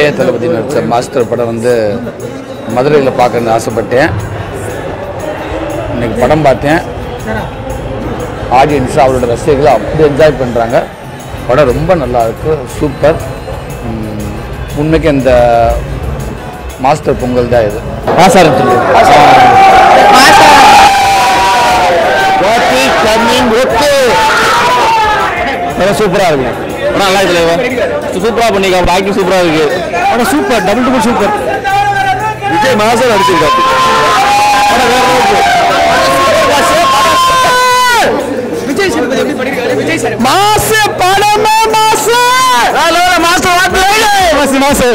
இளைய தளபதி நடித்த மாஸ்டர் படம் வந்து மதுரையில் பார்க்கணுன்னு ஆசைப்பட்டேன் இன்னைக்கு படம் பார்த்தேன் ஆடியன்ஸ் அவரோட ரசிகர்கள் அப்படி என்ஜாய் பண்ணுறாங்க படம் ரொம்ப நல்லா இருக்கு சூப்பர் உம், உண்மைக்கு இந்த மாஸ்டர் பொங்கல் தான் இது ஆசாரம் சூப்பராக இருக்கு படம் நல்லா இருக்கு சூப்பராக பண்ணிருக்காங்க ஆக்டிங் சூப்பராக இருக்கு படம் super double double super Vijay மாசம் நடிச்சிருக்காரு படம் வேற level இருக்கு. விஜய் சேதுபதி எப்படி பண்ணிருக்காரு விஜய் சார் மாசு படமே மாசு மாசு மாசு மாசு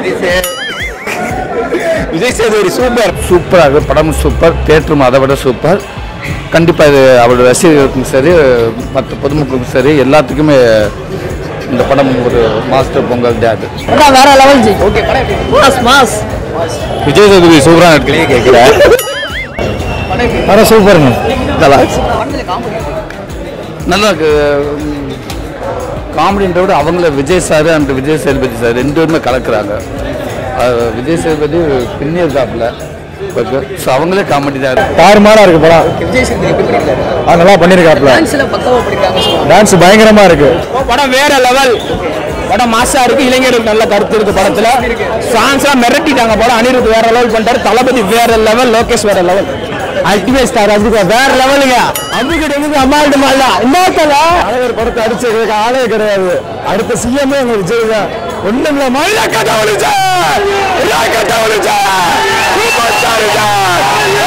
விஜய் சேதுபதி சூப்பர் சூப்பராக இருக்கு படம் சூப்பர் தேட்டரும் அதை விட சூப்பர் கண்டிப்பாக இது அவரோட ரசிகர்களுக்கும் சரி மற்ற பொதுமக்களுக்கும் சரி எல்லாத்துக்குமே இந்த படம் ஒரு மாஸ்டர் பொங்கல் தான் அது வேற லெவல் ஜி ஓகே படம் எப்படி மாஸ் மாஸ் விஜய் சேதுபதி சூப்பராக நடிக்கலையே கேட்குறேன் படம் சூப்பருங்க நல்லா இருக்கு. படத்துல காமெடி நல்லா இருக்கு காமெடின்ற விட அவங்கள Vijay sir and Vijay Sethupathi sir ரெண்டு பேருமே கலக்குறாங்க அது விஜய் சேதுபதி பின்னி இருக்காப்புல ஸோ அவங்களே காமெடி தான் இருக்கு தாறுமாறாக இருக்கு படம் விஜய் சேதுபதி எப்படி பண்ணிருக்காரு அது நல்லா பண்ணியிருக்காப்புல டான்ஸ்ல பக்காவா பண்ணிருக்காங்க சொல்லுவாங்க டான்ஸ் பயங்கரமா இருக்கு படம் வேற லெவல் படம் மாசா இருக்கு இளைஞர்களுக்கு நல்ல கருத்து இருக்கு படத்துல சாங்ஸ் மிரட்டிட்டாங்க படம் அனிருத் வேற லெவல் பண்ணிட்டாரு தளபதி வேற லெவல் லோகேஷ் வேற லெவல் அல்டிமேட் ஸ்டார் அதுக்கு வேற லெவலுங்க அம்புகிட்ட எங்க அம்மாள்டு மாலா இன்னொருத்தல தலைவர் படத்தை அடிச்சதுக்கு ஆளே கிடையாது அடுத்த சிஎம் எங்க விஜய் தான் ஒண்ணும் இல்ல மயிலா கட்டவழிச்சா கட்டவழிச்சா சூப்பர் ஸ்டார்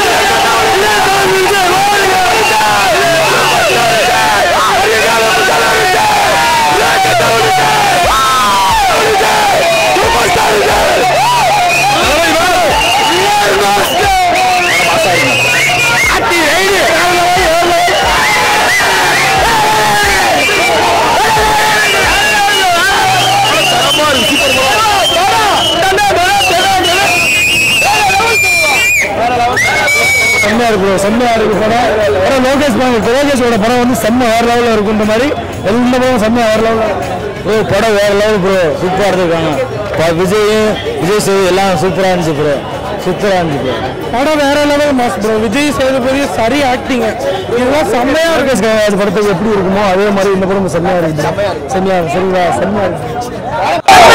செம்மையா இருக்கு bro. செம்மையா இருக்கு படம் படம் லோகேஷ் படம் லோகேஷோட படம் வந்து செம்ம வேற லெவலில் இருக்குன்ற மாதிரி எல்லா படம் செம்ம வேற லெவலில் ப்ரோ படம் வேற லெவல் ப்ரோ சூப்பராக எடுத்துருக்காங்க இப்போ விஜய் விஜய் சேது எல்லாம் சூப்பராக இருந்துச்சு ப்ரோ சூப்பராக இருந்துச்சு ப்ரோ படம் வேற level mass bro Vijay Sethupathi சரி ஆக்டிங் இதெல்லாம் செம்மையா இருக்கு அது படத்துக்கு எப்படி இருக்குமோ அதே மாதிரி இந்த படம் செம்மையா இருக்கு செம்மையா இருக்கு சரிங்களா செம்மையா இருக்கு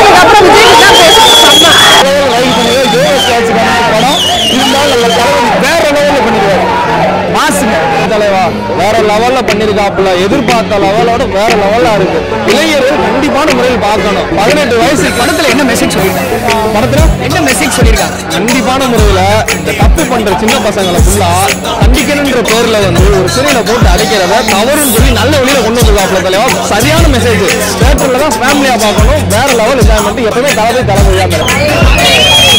படம் இருந்தாலும் நம்ம தலைவன் வேற லெவலில் பண்ணிருக்காரு மாசுங்க தலைவா வேற லெவல்ல பண்ணிருக்காப்புல எதிர்பார்த்த லெவலோட வேற லெவலா இருக்கு இளைஞர்கள் கண்டிப்பான முறையில் பார்க்கணும் பதினெட்டு வயசு படத்துல என்ன மெசேஜ் சொல்லிருக்காங்க படத்துல என்ன மெசேஜ் சொல்லிருக்காங்க கண்டிப்பான முறையில இந்த தப்பு பண்ற சின்ன பசங்களை ஃபுல்லா கண்டிக்கணுன்ற பேர்ல வந்து ஒரு சிறையில போட்டு அடைக்கிறத தவறுன்னு சொல்லி நல்ல வழியில கொண்டு வந்துருக்காப்ல தலைவா சரியான மெசேஜ் தேட்டர்ல தான் ஃபேமிலியா பார்க்கணும் வேற லெவல் என்ஜாய்மெண்ட் எப்பவுமே தளபதி தளபதியா மேடம்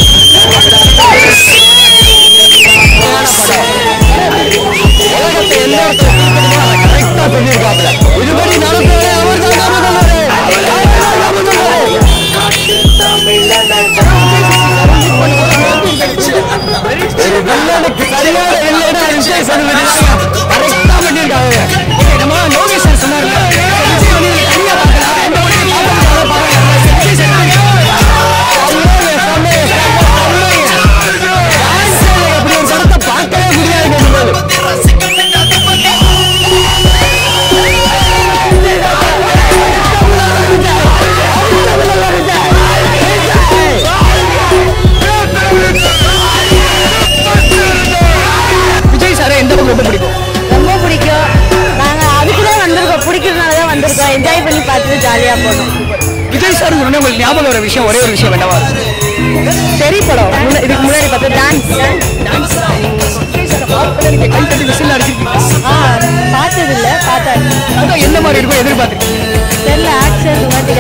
உலகத்தை எல்லா இடத்துல கரெக்டா சொல்லியிருக்காப்ல இதுபடி நடந்தவரே அவர் தான் ஒரு வில்லனுக்கு சரியான வில்லனா விஜய் சேதுபதி கரெக்டா பண்ணியிருக்காங்க நம்ம லோகேஷ் சார் சொன்னாரு விஜய் வந்து தனியா பார்க்கலாம் இந்த படத்தை பார்க்கறதுக்காக பார்க்கறாங்க. விஜய் சேதுபதி அப்படி ஒரு படத்தை பார்க்கவே முடியாது இனிமேல். விஜய் சார் எந்த பக்கம் ரொம்ப பிடிக்கும் ரொம்ப பிடிக்கும் நாங்க அதுக்கு தான் வந்திருக்கோம் பிடிக்கிறதுனால தான் வந்திருக்கோம் என்ஜாய் பண்ணி பார்த்துட்டு ஜாலியா போனோம் விஜய் சார் உடனே உங்களுக்கு ஞாபகம் வர விஷயம் ஒரே ஒரு விஷயம் என்னவா இருக்கும் சரி படம் முன்ன- இதுக்கு முன்னாடி பார்த்து டான்ஸ் டான்ஸ் விஜய் சார் பார்த்து நீங்க கை தட்டி விசில் அடிச்சிருக்கீங்க ஆ பார்த்தது இல்ல பார்த்தேன் அதான் என்ன மாதிரி இருக்கும் எதிர்பார்த்துருக்கீங்க தெரியல ஆக்ஷன் இந்த மாதிரி